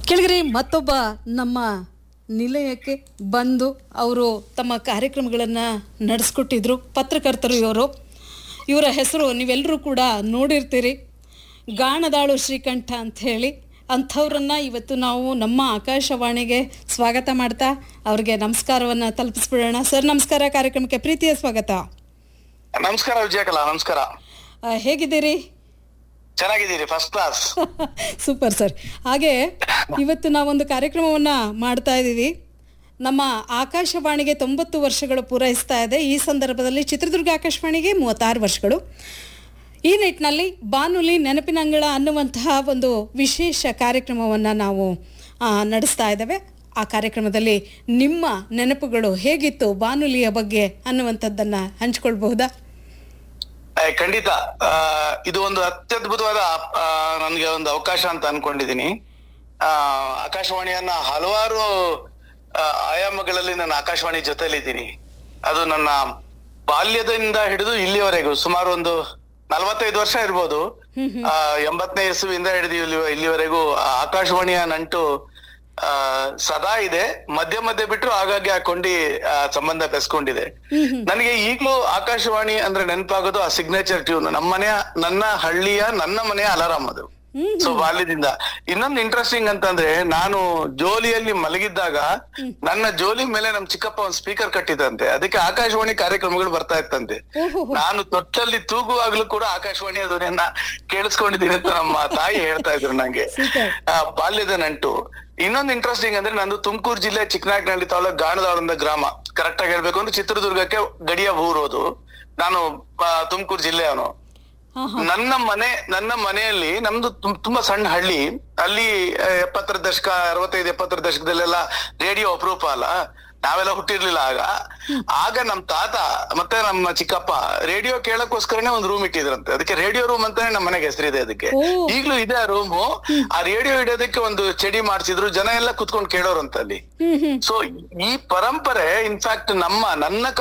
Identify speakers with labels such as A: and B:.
A: ಕೆಳಗರೆ ಮತ್ತೊಬ್ಬ ನಮ್ಮ ನಿಲಯಕ್ಕೆ ಬಂದು ಅವರು ತಮ್ಮ ಕಾರ್ಯಕ್ರಮಗಳನ್ನು ನಡೆಸ್ಕೊಟ್ಟಿದ್ರು ಪತ್ರಕರ್ತರು ಇವರು ಇವರ ಹೆಸರು ನೀವೆಲ್ಲರೂ ಕೂಡ ನೋಡಿರ್ತೀರಿ ಗಾಣದಾಳು ಶ್ರೀಕಂಠ ಅಂತ ಹೇಳಿ ಅಂಥವ್ರನ್ನ ಇವತ್ತು ನಾವು ನಮ್ಮ ಆಕಾಶವಾಣಿಗೆ ಸ್ವಾಗತ ಮಾಡ್ತಾ ಅವ್ರಿಗೆ ನಮಸ್ಕಾರವನ್ನು ತಲುಪಿಸ್ಬಿಡೋಣ ಸರ್ ನಮಸ್ಕಾರ ಕಾರ್ಯಕ್ರಮಕ್ಕೆ ಪ್ರೀತಿಯ ಸ್ವಾಗತ
B: ನಮಸ್ಕಾರ ವಿಜಯಕಲಾ ನಮಸ್ಕಾರ
A: ಆ, ಹೇಗಿದ್ದೀರಿ
B: ಚೆನ್ನಾಗಿದ್ದೀರಿ ಫಸ್ಟ್ ಕ್ಲಾಸ್
A: ಸೂಪರ್ ಸರ್ ಹಾಗೆ ಇವತ್ತು ನಾವೊಂದು ಕಾರ್ಯಕ್ರಮವನ್ನ ಮಾಡ್ತಾ ಇದ್ದೀವಿ ನಮ್ಮ ಆಕಾಶವಾಣಿಗೆ ತೊಂಬತ್ತು ವರ್ಷಗಳು ಪೂರೈಸ್ತಾ ಇದೆ ಈ ಸಂದರ್ಭದಲ್ಲಿ ಚಿತ್ರದುರ್ಗ ಆಕಾಶವಾಣಿಗೆ ಮೂವತ್ತಾರು ವರ್ಷಗಳು ಈ ನಿಟ್ಟಿನಲ್ಲಿ ಬಾನುಲಿ ನೆನಪಿನಂಗಳ ಅನ್ನುವಂತಹ ಒಂದು ವಿಶೇಷ ಕಾರ್ಯಕ್ರಮವನ್ನು ನಾವು ಆ, ನಡೆಸ್ತಾ ಇದ್ದೇವೆ ಆ ಕಾರ್ಯಕ್ರಮದಲ್ಲಿ ನಿಮ್ಮ ನೆನಪುಗಳು ಹೇಗಿತ್ತು ಬಾನುಲಿಯ ಬಗ್ಗೆ ಅನ್ನುವಂಥದ್ದನ್ನು ಹಂಚ್ಕೊಳ್ಬಹುದಾ
B: ಏ, ಖಂಡಿತ ಆ, ಇದು ಒಂದು ಅತ್ಯದ್ಭುತವಾದ ಆ, ನನ್ಗೆ ಒಂದು ಅವಕಾಶ ಅಂತ ಅನ್ಕೊಂಡಿದೀನಿ ಆ, ಆಕಾಶವಾಣಿಯನ್ನ ಹಲವಾರು ಆ, ಆಯಾಮಗಳಲ್ಲಿ ನಾನು ಆಕಾಶವಾಣಿ ಜೊತೆಲಿದ್ದೀನಿ ಅದು ನನ್ನ ಬಾಲ್ಯದಿಂದ ಹಿಡಿದು ಇಲ್ಲಿವರೆಗೂ ಸುಮಾರು ಒಂದು ನಲವತ್ತೈದು ವರ್ಷ ಇರ್ಬೋದು ಆ, ಎಂಬತ್ತನೇ ಇಸುವಿಂದ ಹಿಡಿದು ಇಲ್ಲಿ ಇಲ್ಲಿವರೆಗೂ ಆ ಆಕಾಶವಾಣಿಯ ನಂಟು ಆ, ಸದಾ ಇದೆ ಮಧ್ಯ ಮಧ್ಯೆ ಬಿಟ್ಟು ಆಗಾಗ್ಗೆ ಹಾಕೊಂಡಿ ಆ, ಸಂಬಂಧ ಬೆಸ್ಕೊಂಡಿದೆ ನನಗೆ ಈಗ್ಲೂ ಆಕಾಶವಾಣಿ ಅಂದ್ರೆ ನೆನಪಾಗೋದು ಆ ಸಿಗ್ನೇಚರ್ ಟ್ಯೂನ್ ನಮ್ಮ ಮನೆಯ ನನ್ನ ಹಳ್ಳಿಯ ನನ್ನ ಮನೆಯ ಅಲಾರಾಮ್ ಅದು ಸೊ ಬಾಲ್ಯದಿಂದ ಇನ್ನೊಂದು ಇಂಟ್ರೆಸ್ಟಿಂಗ್ ಅಂತಂದ್ರೆ ನಾನು ಜೋಲಿಯಲ್ಲಿ ಮಲಗಿದ್ದಾಗ ನನ್ನ ಜೋಲಿ ಮೇಲೆ ನಮ್ ಚಿಕ್ಕಪ್ಪ ಒಂದು ಸ್ಪೀಕರ್ ಕಟ್ಟಿದಂತೆ ಅದಕ್ಕೆ ಆಕಾಶವಾಣಿ ಕಾರ್ಯಕ್ರಮಗಳು ಬರ್ತಾ ಇತ್ತಂತೆ ನಾನು ತೊಟ್ಟಲ್ಲಿ ತೂಗುವಾಗ್ಲೂ ಕೂಡ ಆಕಾಶವಾಣಿ ಧ್ವನಿಯನ್ನ ಕೇಳಿಸ್ಕೊಂಡಿದ್ದೀನಿ ಅಂತ ನಮ್ಮ ತಾಯಿ ಹೇಳ್ತಾ ಇದ್ರು ನಂಗೆ
A: Super.
B: ಆ, ಬಾಲ್ಯದ ನಂಟು ಇನ್ನೊಂದು ಇಂಟ್ರೆಸ್ಟಿಂಗ್ ಅಂದ್ರೆ ನಂದು ತುಮಕೂರು ಜಿಲ್ಲೆ ಚಿಕ್ಕನಾಯಕನಹಳ್ಳಿ ತಾಲೂಕು ಗಾಣದಾವರದ ಗ್ರಾಮ ಕರೆಕ್ಟ್ ಆಗಿ ಹೇಳ್ಬೇಕು ಅಂದ್ರೆ ಚಿತ್ರದುರ್ಗಕ್ಕೆ ಗಡಿಯ ಊರೋದು ನಾನು ತುಮಕೂರು ಜಿಲ್ಲೆಯವನು
A: ಹಾಂ ಹಾಂ
B: ನನ್ನ ಮನೆ ನನ್ನ ಮನೆಯಲ್ಲಿ ನಮ್ದು ತುಂ- ತುಂಬಾ ಸಣ್ಣ ಹಳ್ಳಿ ಅಲ್ಲಿ ಆ, ಎಪ್ಪತ್ತರ ದಶಕ ಅರವತ್ತೈದು ಎಪ್ಪತ್ತರ ದಶಕದಲ್ಲೆಲ್ಲ ರೇಡಿಯೋ ಅಪರೂಪ ಅಲ್ಲ ನಾವೆಲ್ಲ ಹುಟ್ಟಿರ್ಲಿಲ್ಲ ಆಗ ಆಗ ನಮ್ ತಾತ ಮತ್ತೆ ನಮ್ಮ ಚಿಕ್ಕಪ್ಪ ರೇಡಿಯೋ ಕೇಳಕ್ಕೋಸ್ಕರನೇ ಒಂದು ರೂಮ್ ಇಟ್ಟಿದ್ರಂತೆ ಅದಕ್ಕೆ ರೇಡಿಯೋ ರೂಮ್ ಅಂತಾನೆ ನಮ್ಮ ಮನೆಗೆ ಹೆಸರಿದೆ ಅದಕ್ಕೆ
A: ಓ.
B: ಈಗ್ಲೂ ಇದೆ ಆ ರೂಮು ಆ ರೇಡಿಯೋ ಇಡೋದಕ್ಕೆ ಒಂದು ಚಡಿ ಮಾಡ್ಸಿದ್ರು ಜನ ಎಲ್ಲ ಕುತ್ಕೊಂಡು ಕೇಳೋರಂತ ಅಲ್ಲಿ
A: ಹ್ಮ್ ಹ್ಮ್
B: ಸೊ ಈ ಪರಂಪರೆ ಇನ್ಫ್ಯಾಕ್ಟ್ ನಮ್ಮ ನನ್ನ